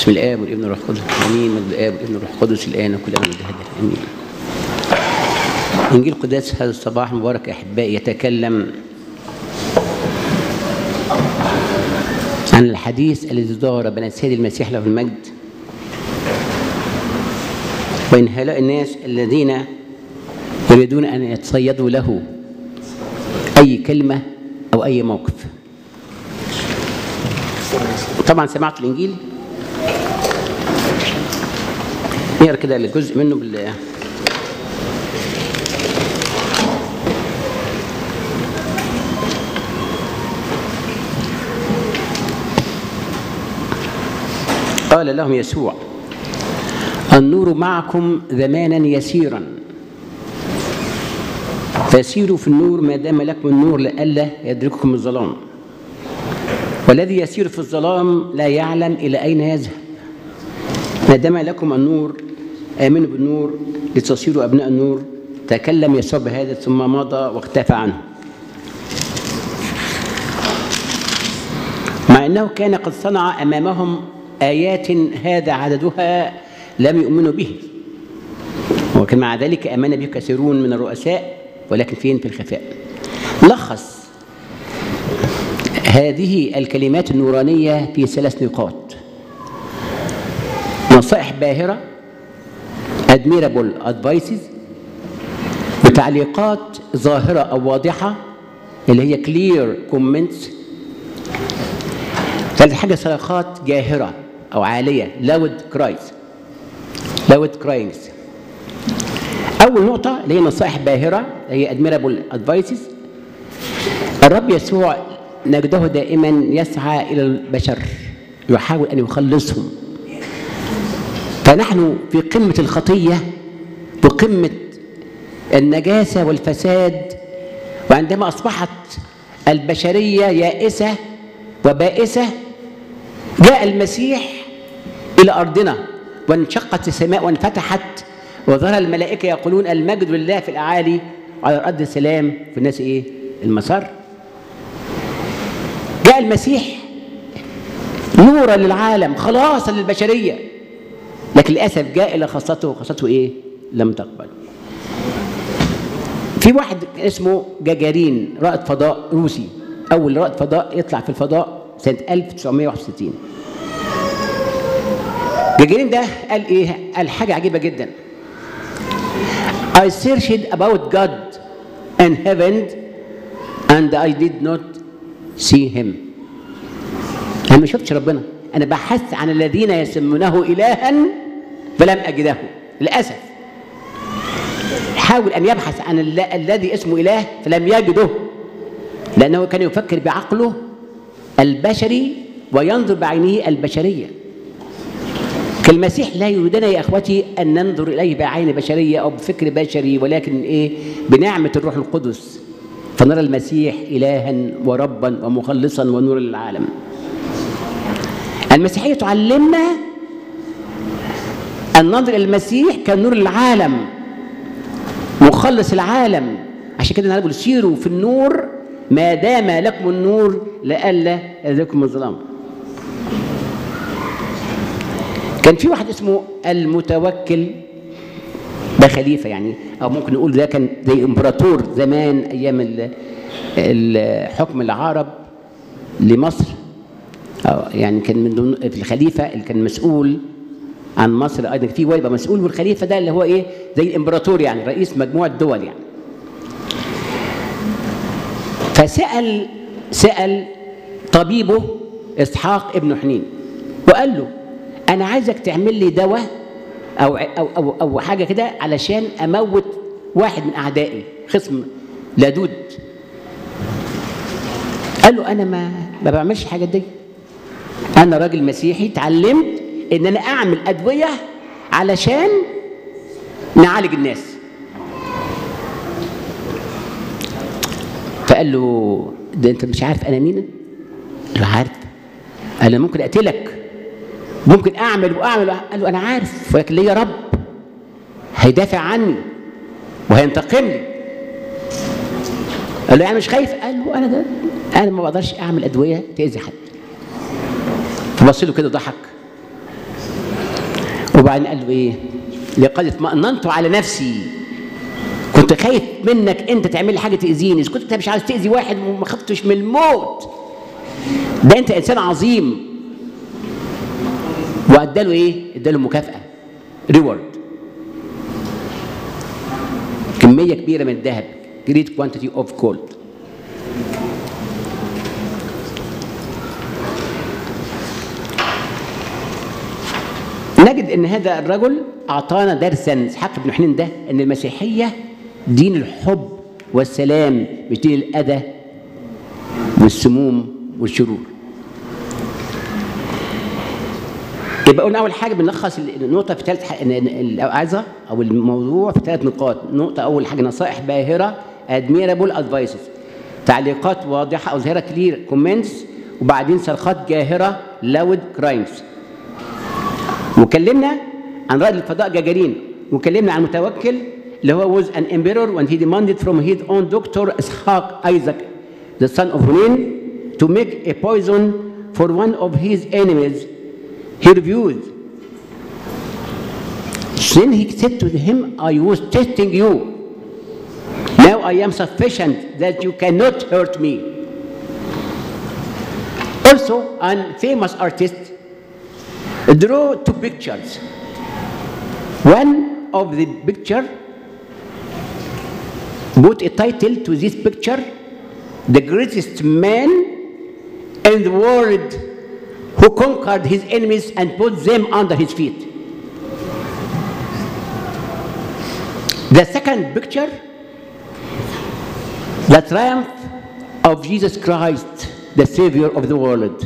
بسم الآب والابن والروح القدس آمين مجد الآب والابن والروح القدس الآن وكل أمر هذا آمين إنجيل قداس هذا الصباح المبارك يا أحبائي يتكلم عن الحديث الذي دار بين السيد المسيح له المجد وإن هؤلاء الناس الذين يريدون أن يتصيدوا له أي كلمة أو أي موقف طبعا سمعت الإنجيل نقرا كده الجزء منه بال قال لهم يسوع النور معكم زمانا يسيرا فسيروا في النور ما دام لكم النور لئلا يدرككم الظلام والذي يسير في الظلام لا يعلم الى اين يذهب ما دام لكم النور امنوا بالنور لتصيروا ابناء النور تكلم يسوع بهذا ثم مضى واختفى عنه مع انه كان قد صنع امامهم ايات هذا عددها لم يؤمنوا به وكان مع ذلك امن به كثيرون من الرؤساء ولكن فين في الخفاء لخص هذه الكلمات النورانيه في ثلاث نقاط نصائح باهره admirable advices بتعليقات ظاهره او واضحه اللي هي clear comments ثالث حاجه صرخات جاهره او عاليه loud cries loud cryings اول نقطه اللي هي نصائح باهره هي admirable advices الرب يسوع نجده دائما يسعى الى البشر يحاول ان يخلصهم فنحن في قمه الخطيه وقمه النجاسه والفساد وعندما اصبحت البشريه يائسه وبائسه جاء المسيح الى ارضنا وانشقت السماء وانفتحت وظهر الملائكه يقولون المجد لله في الاعالي وعلى الارض السلام في الناس ايه المسار جاء المسيح نورا للعالم خلاصا للبشريه لكن للاسف جاء الى خاصته وخاصته ايه لم تقبل في واحد اسمه جاجارين رائد فضاء روسي اول رائد فضاء يطلع في الفضاء سنه 1961 جاجارين ده قال ايه قال حاجه عجيبه جدا I searched about God and heaven and I did not see him انا ما شفتش ربنا انا بحثت عن الذين يسمونه الها فلم اجده للاسف حاول ان يبحث عن ال- الذي اسمه اله فلم يجده لانه كان يفكر بعقله البشري وينظر بعينه البشريه كالمسيح لا يريدنا يا اخوتي ان ننظر اليه بعين بشريه او بفكر بشري ولكن ايه بنعمه الروح القدس فنرى المسيح الها وربا ومخلصا ونورا للعالم المسيحيه تعلمنا ان ننظر الى المسيح كنور العالم مخلص العالم عشان كده نقول سيروا في النور ما دام لكم النور لئلا يذلكم الظلام كان في واحد اسمه المتوكل ده خليفة يعني أو ممكن نقول ده كان زي إمبراطور زمان أيام ال- ال- حكم العرب لمصر أو يعني كان من ضمن في الخليفة اللي كان مسؤول عن مصر أيضا في واحد يبقى مسؤول والخليفة ده اللي هو إيه زي الإمبراطور يعني رئيس مجموعة دول يعني فسأل سأل طبيبه إسحاق ابن حنين وقال له أنا عايزك تعمل لي دواء أو أو أو, أو حاجة كده علشان أموت واحد من أعدائي خصم لدود قال له أنا ما ما بعملش الحاجات دي أنا راجل مسيحي اتعلمت إن أنا أعمل أدوية علشان نعالج الناس فقال له ده انت مش عارف انا مين؟ قال له عارف قال له ممكن اقتلك ممكن اعمل واعمل قال له انا عارف ولكن ليا رب هيدافع عني وهينتقم لي قال له يعني مش خايف قال له انا ده انا ما بقدرش اعمل ادويه تاذي حد فبص له كده ضحك وبعدين قال له ايه لقد اطمأننت على نفسي كنت خايف منك انت تعمل لي حاجه تاذيني اذا كنت انت مش عايز تاذي واحد وما خفتش من الموت ده انت انسان عظيم واداله ايه اداله مكافاه ريورد كميه كبيره من الذهب great quantity of gold نجد ان هذا الرجل اعطانا درسا اسحاق بن حنين ده ان المسيحيه دين الحب والسلام مش دين الاذى والسموم والشرور يبقى قلنا اول حاجه بنلخص النقطه في ثلاث العظه او الموضوع في ثلاث نقاط نقطه اول حاجه نصائح باهره ادميرابل ادفايسز تعليقات واضحه او ظاهره كلير كومنتس وبعدين صرخات جاهره لاود كرايمز وكلمنا عن رائد الفضاء جاجارين وكلمنا عن المتوكل اللي هو was an emperor when he demanded from his own doctor Ishaq Isaac the son of Hunayn to make a poison for one of his enemies he refused then he said to him I was testing you now I am sufficient that you cannot hurt me also an famous artist draw two pictures. One of the picture put a title to this picture, the greatest man in the world who conquered his enemies and put them under his feet. The second picture, the triumph of Jesus Christ, the Savior of the world.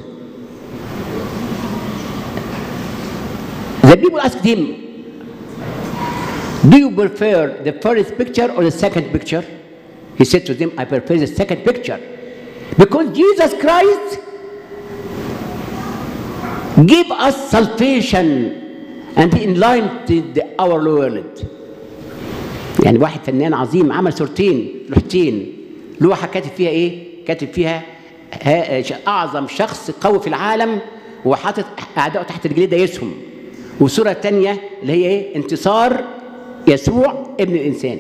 The people asked him, Do you prefer the first picture or the second picture? He said to them, I prefer the second picture. Because Jesus Christ gave us salvation and he enlightened our world. يعني واحد فنان عظيم عمل صورتين لوحتين لوحة كاتب فيها ايه؟ كاتب فيها أعظم شخص قوي في العالم وحاطط أعدائه تحت رجليه دايسهم والصورة الثانية اللي هي إيه؟ انتصار يسوع ابن الإنسان.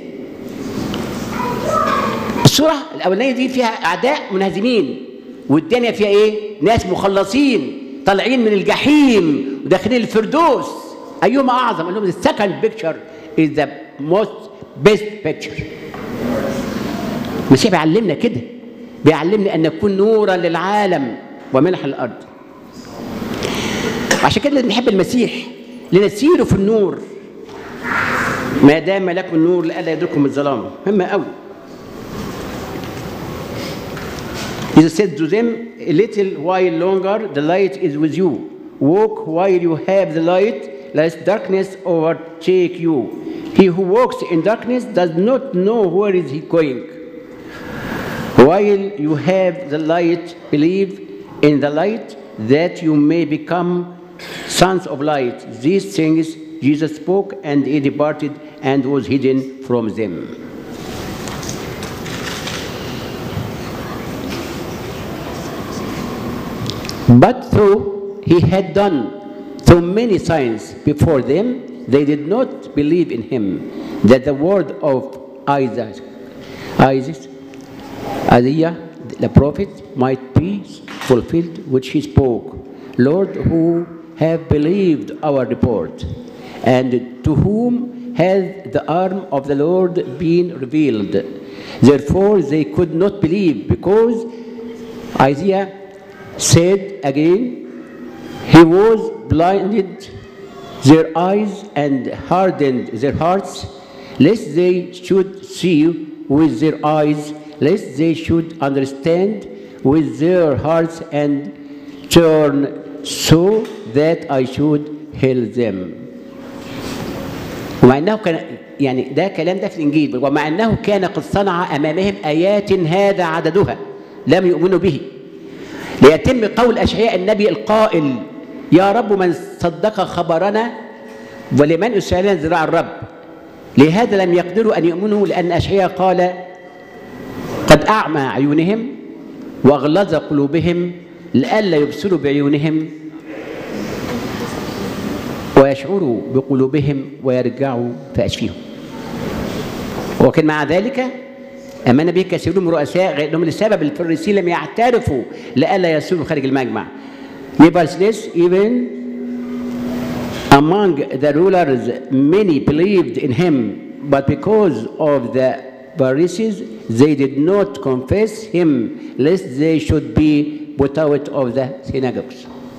الصورة الأولانية دي فيها أعداء منهزمين والثانية فيها إيه؟ ناس مخلصين طالعين من الجحيم وداخلين الفردوس أيهما أعظم؟ قال لهم the second picture is the most best picture. المسيح بيعلمنا كده بيعلمنا أن نكون نورا للعالم وملح الأرض. عشان كده بنحب المسيح لنسير في النور ما دام لكم النور لئلا يدركم الظلام مهمة قوي Jesus said to them, a little while longer the light is with you. Walk while you have the light, lest darkness overtake you. He who walks in darkness does not know where is he going. While you have the light, believe in the light that you may become sons of light. These things Jesus spoke, and he departed and was hidden from them. But though he had done so many signs before them, they did not believe in him that the word of Isaac, Isaac, Isaiah, the prophet, might be fulfilled, which he spoke. Lord, who have believed our report, and to whom has the arm of the Lord been revealed. Therefore, they could not believe, because Isaiah said again, He was blinded their eyes and hardened their hearts, lest they should see with their eyes, lest they should understand with their hearts and turn so that I should heal them. ومع انه كان يعني ده كلام ده في الانجيل ومع انه كان قد صنع امامهم ايات هذا عددها لم يؤمنوا به ليتم قول اشعياء النبي القائل يا رب من صدق خبرنا ولمن اسالنا ذراع الرب لهذا لم يقدروا ان يؤمنوا لان اشعياء قال قد اعمى عيونهم واغلظ قلوبهم لئلا يبصروا بعيونهم فيشعروا بقلوبهم ويرجعوا فاشفيهم وكان مع ذلك امن به كثيرون من رؤساء غير انهم لسبب الفريسيين لم يعترفوا لئلا يسيروا خارج المجمع Nevertheless, even among the rulers, many believed in him, but because of the Pharisees, they did not confess him, lest they should be put out of the synagogues.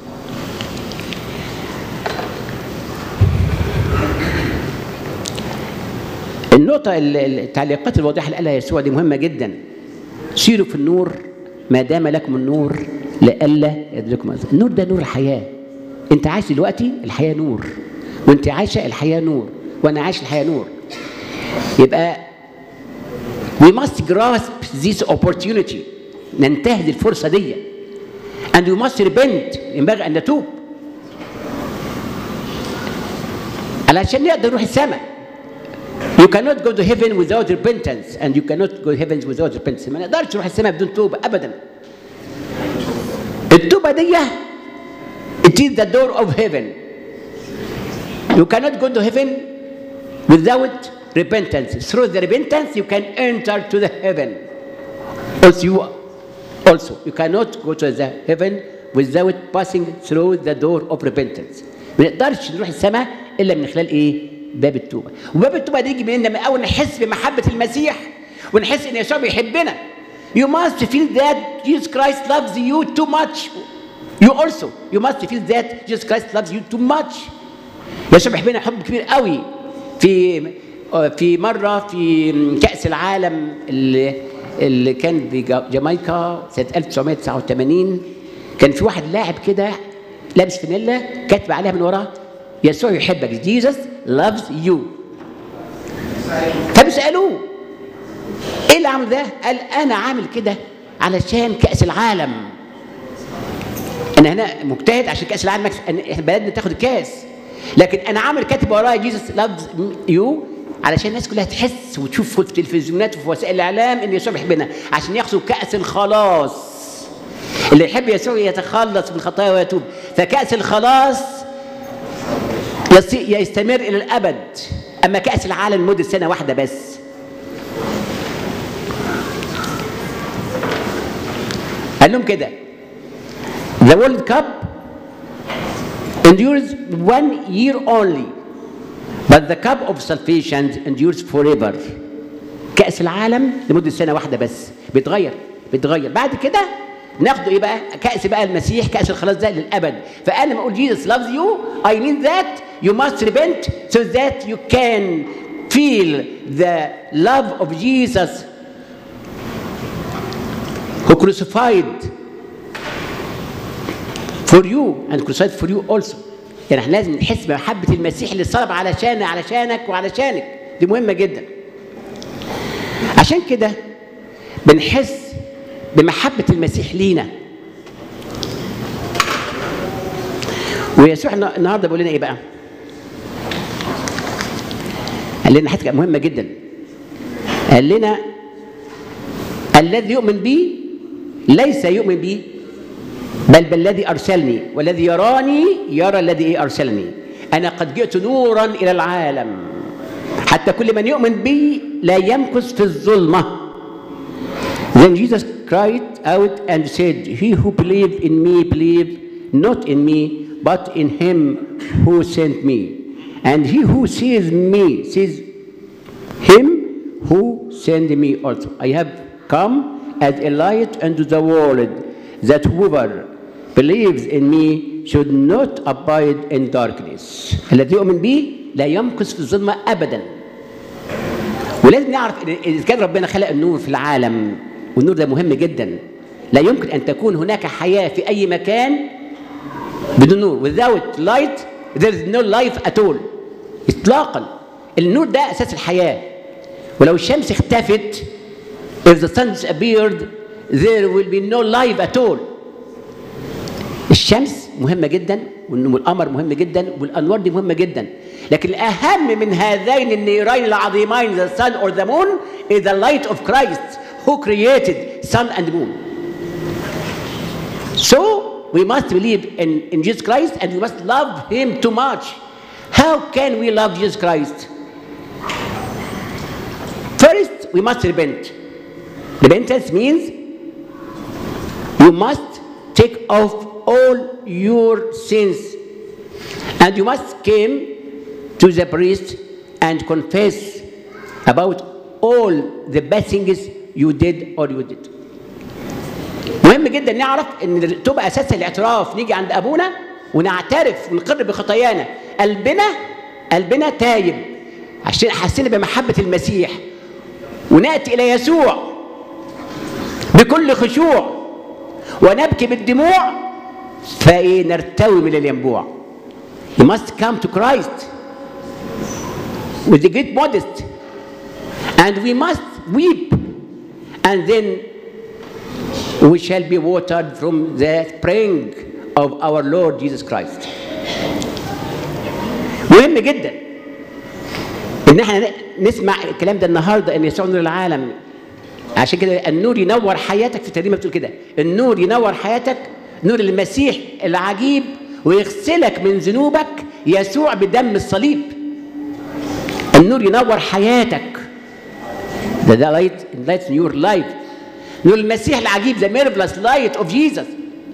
النقطة ال- ال- التعليقات الواضحة اللي قالها يسوع دي مهمة جدا. سيروا في النور ما دام لكم النور لئلا يدركم الظلام. النور ده نور الحياة. أنت عايش دلوقتي الحياة نور. وأنت عايشة الحياة نور. وأنا عايش الحياة نور. يبقى we must grasp this opportunity ننتهز الفرصة دي and we must repent ينبغي أن نتوب علشان نقدر نروح السماء You cannot go to heaven without repentance and you cannot go to heaven without repentance ما نقدرش نروح السماء بدون توبة أبدا التوبة دي it is the door of heaven you cannot go to heaven without repentance through the repentance you can enter to the heaven also you also you cannot go to the heaven without passing through the door of repentance ما نقدرش نروح السماء الا من خلال ايه باب التوبه وباب التوبه ده يجي منين لما اول نحس بمحبه المسيح ونحس ان يسوع بيحبنا you must feel that Jesus Christ loves you too much you also you must feel that Jesus Christ loves you too much يسوع بيحبنا حب كبير قوي في في مره في كاس العالم اللي اللي كان في جا- جامايكا سنه 1989 كان في واحد لاعب كده لابس فانيلا كاتب عليها من وراه يسوع يحبك جيسس لافز يو فبيسالوه ايه اللي عمل ده؟ قال انا عامل كده علشان كاس العالم انا هنا مجتهد عشان كاس العالم مكس... أن إحنا بلدنا تاخد الكاس لكن انا عامل كاتب ورايا جيسس لافز يو علشان الناس كلها تحس وتشوف في التلفزيونات وفي وسائل الاعلام ان يسوع بيحبنا عشان ياخدوا كاس الخلاص اللي يحب يسوع يتخلص من الخطايا ويتوب فكاس الخلاص يصي- يستمر الى الابد اما كاس العالم لمده سنه واحده بس قال لهم كده The World Cup endures one year only but the cup of salvation endures forever كأس العالم لمدة سنة واحدة بس بيتغير بيتغير بعد كده ناخده ايه بقى كأس بقى المسيح كأس الخلاص ده للأبد فقال لما أقول Jesus loves you I mean that you must repent so that you can feel the love of Jesus who crucified for you and crucified for you also يعني احنا لازم نحس بمحبة المسيح اللي صلب علشان علشانك وعلشانك دي مهمة جدا عشان كده بنحس بمحبة المسيح لينا ويسوع النا- النهارده بيقول لنا ايه بقى؟ قال لنا حاجة مهمة جدا قال لنا الذي يؤمن بي ليس يؤمن بي بل بالذي ارسلني والذي يراني يرى الذي ايه ارسلني انا قد جئت نورا الى العالم حتى كل من يؤمن بي لا يمكث في الظلمه Then Jesus cried out and said, He who believed in me, believe not in me, but in him who sent me. And he who sees me, sees him who sent me also. I have come as a light unto the world, that whoever believes in me should not abide in darkness. الذي يؤمن بي لا يمكث في الظلمة أبدا. ولازم نعرف إن إذا كان ربنا خلق النور في العالم والنور ده مهم جدا لا يمكن أن تكون هناك حياة في أي مكان بدون نور without light there is no life at all إطلاقا النور ده أساس الحياة ولو الشمس اختفت if the sun disappeared there will be no life at all الشمس مهمة جدا والقمر مهم جدا والأنوار دي مهمة جدا لكن الأهم من هذين النيرين العظيمين the sun or the moon is the light of Christ who created sun and moon so we must believe in, in Jesus Christ and we must love him too much How can we love Jesus Christ? First, we must repent. Repentance means you must take off all your sins and you must come to the priest and confess about all the bad things you did or you did. مهم جدا نعرف ان التوبه اساس الاعتراف نيجي عند ابونا ونعترف ونقر بخطايانا قلبنا قلبنا تايب عشان حسينا بمحبه المسيح وناتي الى يسوع بكل خشوع ونبكي بالدموع فايه نرتوي من الينبوع You must come to Christ with a great modest and we must weep and then we shall be watered from the spring of our Lord Jesus Christ. مهم جدا ان احنا نسمع الكلام ده النهارده ان يسوع نور العالم عشان كده النور ينور حياتك في الترنيمه بتقول كده النور ينور حياتك نور المسيح العجيب ويغسلك من ذنوبك يسوع بدم الصليب النور ينور حياتك ده ده لايت لايت يور لايف نور المسيح العجيب ذا ميرفلس لايت اوف جيسس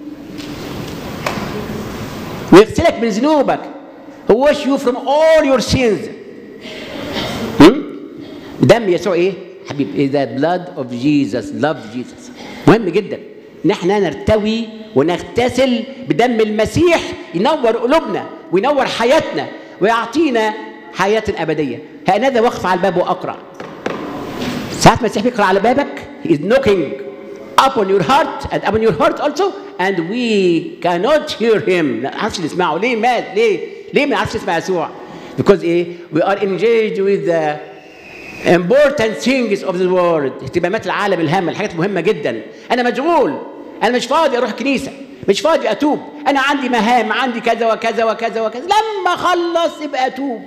ويغسلك من ذنوبك هو wash you from all your sins هم؟ دم يسوع ايه حبيب ايه ذا بلاد اوف جيسس لاف جيسس مهم جدا ان احنا نرتوي ونغتسل بدم المسيح ينور قلوبنا وينور حياتنا ويعطينا حياة أبدية هانذا وقف على الباب وأقرأ ساعات المسيح بيقرأ على بابك he is knocking upon your heart and upon your heart also and we cannot hear him ما نعرفش نسمعه ليه مات ليه ليه ما نعرفش نسمع يسوع because ايه we are engaged with the important things of the world اهتمامات العالم الهامة الحاجات المهمة جدا أنا مشغول أنا مش فاضي أروح كنيسة مش فاضي أتوب أنا عندي مهام عندي كذا وكذا وكذا وكذا لما أخلص يبقى أتوب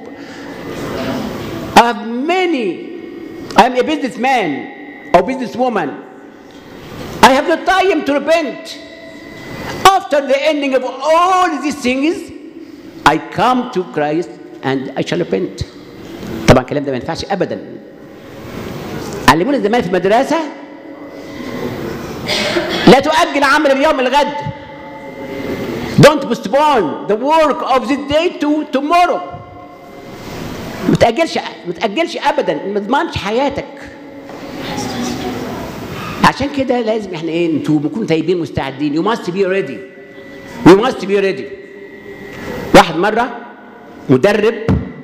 I have many I'm a businessman or businesswoman I have the time to repent after the ending of all these things I come to Christ and I shall repent طبعا الكلام ده ما ينفعش ابدا علمونا زمان في المدرسه لا تؤجل عمل اليوم الغد Don't postpone the work of this day to tomorrow ما تأجلش ما تأجلش أبدا ما تضمنش حياتك عشان كده لازم احنا ايه نتوب نكون تايبين مستعدين you must be ready you must be ready واحد مرة مدرب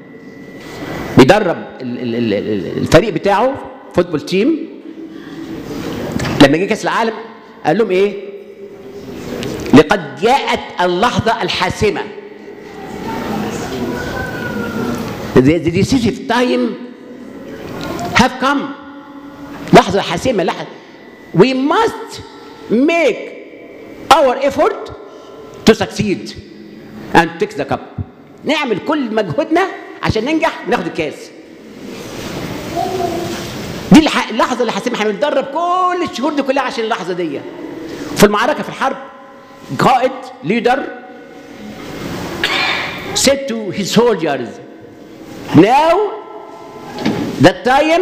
بيدرب ال- ال- ال- ال- الفريق بتاعه فوتبول تيم لما جه كاس العالم قال لهم ايه لقد جاءت اللحظه الحاسمه the, the decisive time have come لحظه حاسمه لحظه we must make our effort to succeed and take the cup نعمل كل مجهودنا عشان ننجح وناخد الكاس دي الح- اللحظه اللي حاسين احنا بنتدرب كل الشهور دي كلها عشان اللحظه دي في المعركه في الحرب قائد ليدر said to his soldiers now the time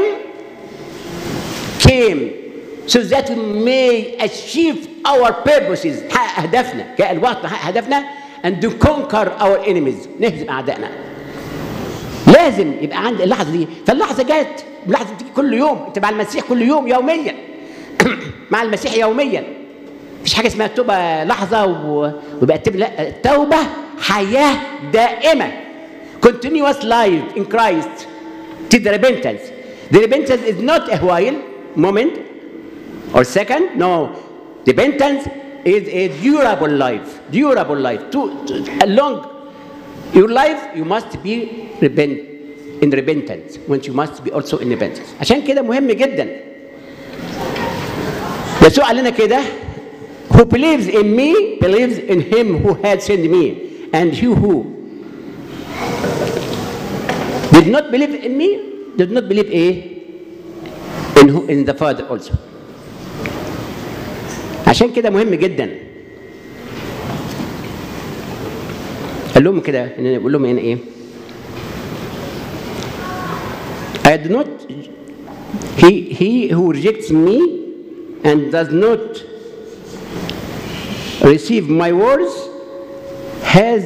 came so that we may achieve our purposes نحقق اهدافنا جاء الوقت نحقق اهدافنا and to conquer our enemies نهزم اعدائنا لازم يبقى عند اللحظه دي فاللحظه جت اللحظه بتيجي كل يوم انت مع المسيح كل يوم يوميا مع المسيح يوميا مفيش حاجه اسمها التوبه لحظه و- ويبقى التوبه لا التوبه حياه دائمه continuous life in Christ to the repentance the repentance is not a while moment or second no repentance is a durable life durable life to, to a long your life you must be repent in repentance when you must be also in repentance عشان كده مهم جدا يسوع قال لنا كده who believes in me believes in him who had sent me and he who did not believe in me did not believe ايه in, who, in the father also عشان كده مهم جدا قال لهم كده إن- بقول لهم هنا ايه I do not, he, he who rejects me and does not receive my words has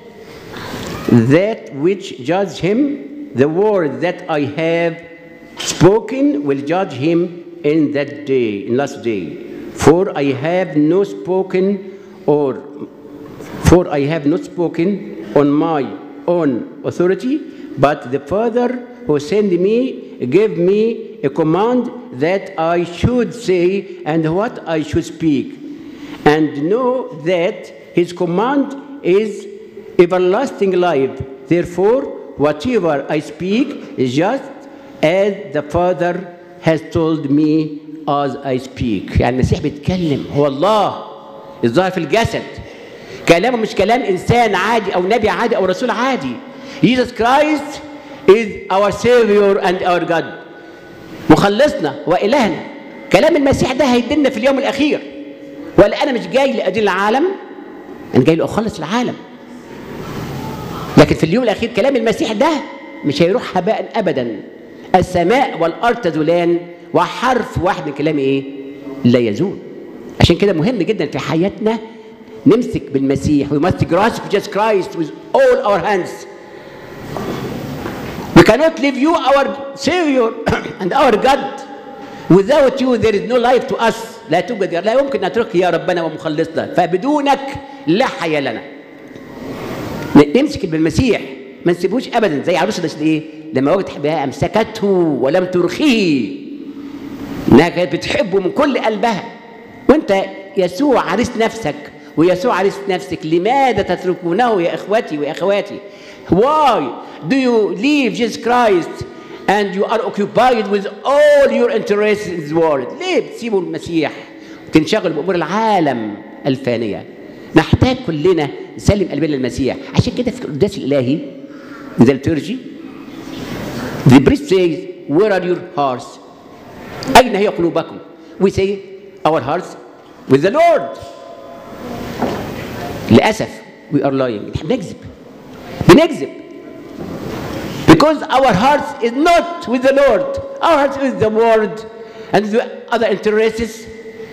that which judge him, the word that I have spoken will judge him in that day, in last day. For I have no spoken or for I have not spoken on my own authority, but the Father who sent me gave me a command that I should say and what I should speak. And know that his command is everlasting life. Therefore, whatever I speak is just as the Father has told me as I speak. يعني المسيح بيتكلم هو الله الظاهر في الجسد كلامه مش كلام انسان عادي او نبي عادي او رسول عادي Jesus Christ is our savior and our God مخلصنا والهنا كلام المسيح ده هيدلنا في اليوم الاخير ولا انا مش جاي لادين العالم انا جاي لاخلص العالم لكن في اليوم الاخير كلام المسيح ده مش هيروح هباء ابدا السماء والارض تزولان وحرف واحد من كلام ايه لا يزول عشان كده مهم جدا في حياتنا نمسك بالمسيح we must grasp Jesus Christ with all our hands we cannot leave you our Savior and our God without you there is no life to us لا توجد لا يمكن نترك يا ربنا ومخلصنا فبدونك لا حياة لنا نمسك بالمسيح ما نسيبوش ابدا زي عروس ايه لما وجدت حبها امسكته ولم ترخيه انها كانت بتحبه من كل قلبها وانت يسوع عريس نفسك ويسوع عريس نفسك لماذا تتركونه يا اخوتي واخواتي why do you leave Jesus Christ and you are occupied with all your interests in this world ليه بتسيبوا المسيح وتنشغلوا بامور العالم الفانيه نحتاج كلنا نسلم قلبنا للمسيح عشان كده في القداس الالهي in the liturgy the priest says where are your hearts أين هي قلوبكم we say our hearts with the Lord للأسف we are lying احنا بنكذب بنكذب because our hearts is not with the Lord our hearts is the world and the other interests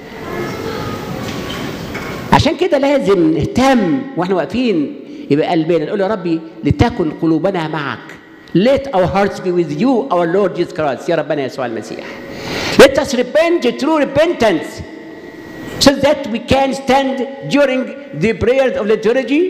عشان كده لازم نهتم واحنا واقفين يبقى قلبنا نقول يا ربي لتكن قلوبنا معك let our hearts be with you our Lord Jesus Christ يا ربنا يسوع المسيح let us repent true repentance so that we can stand during the prayers of liturgy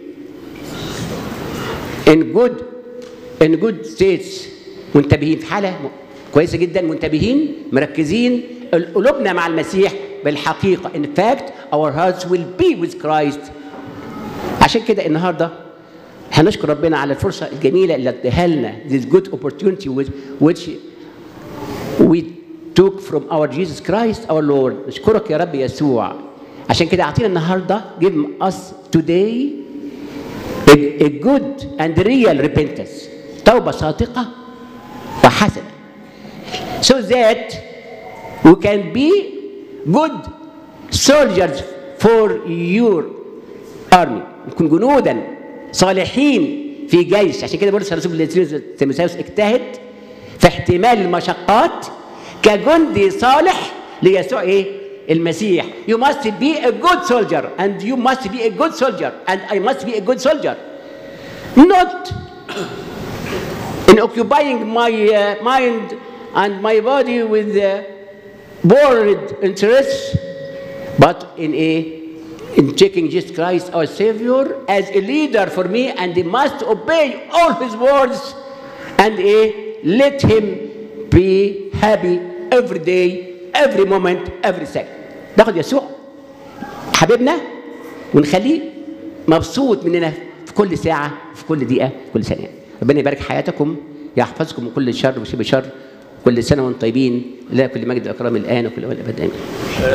in good in good states منتبهين في حاله كويسه جدا منتبهين مركزين قلوبنا مع المسيح بالحقيقه in fact our hearts will be with Christ عشان كده النهارده هنشكر ربنا على الفرصه الجميله اللي اداها لنا this good opportunity which, which we took from our Jesus Christ our Lord نشكرك يا رب يسوع عشان كده اعطينا النهارده give us today a, a good and real repentance توبه صادقه وحسنه so that we can be good soldiers for your army نكون جنودا صالحين في جيش عشان كده بولس الرسول تيموثاوس اجتهد في احتمال المشقات كجندي صالح ليسوع ايه المسيح you must be a good soldier and you must be a good soldier and I must be a good soldier not in occupying my uh, mind and my body with uh, bored interests but in a in taking Jesus Christ our Savior as a leader for me and he must obey all his words and a, let him be happy every day every moment every second ناخد يسوع حبيبنا ونخليه مبسوط مننا في كل ساعة في كل دقيقة في كل ثانية ربنا يبارك حياتكم يحفظكم من كل شر وشبه شر كل سنة وانتم طيبين لا كل مجد وإكرام الآن وكل أول أبد آمين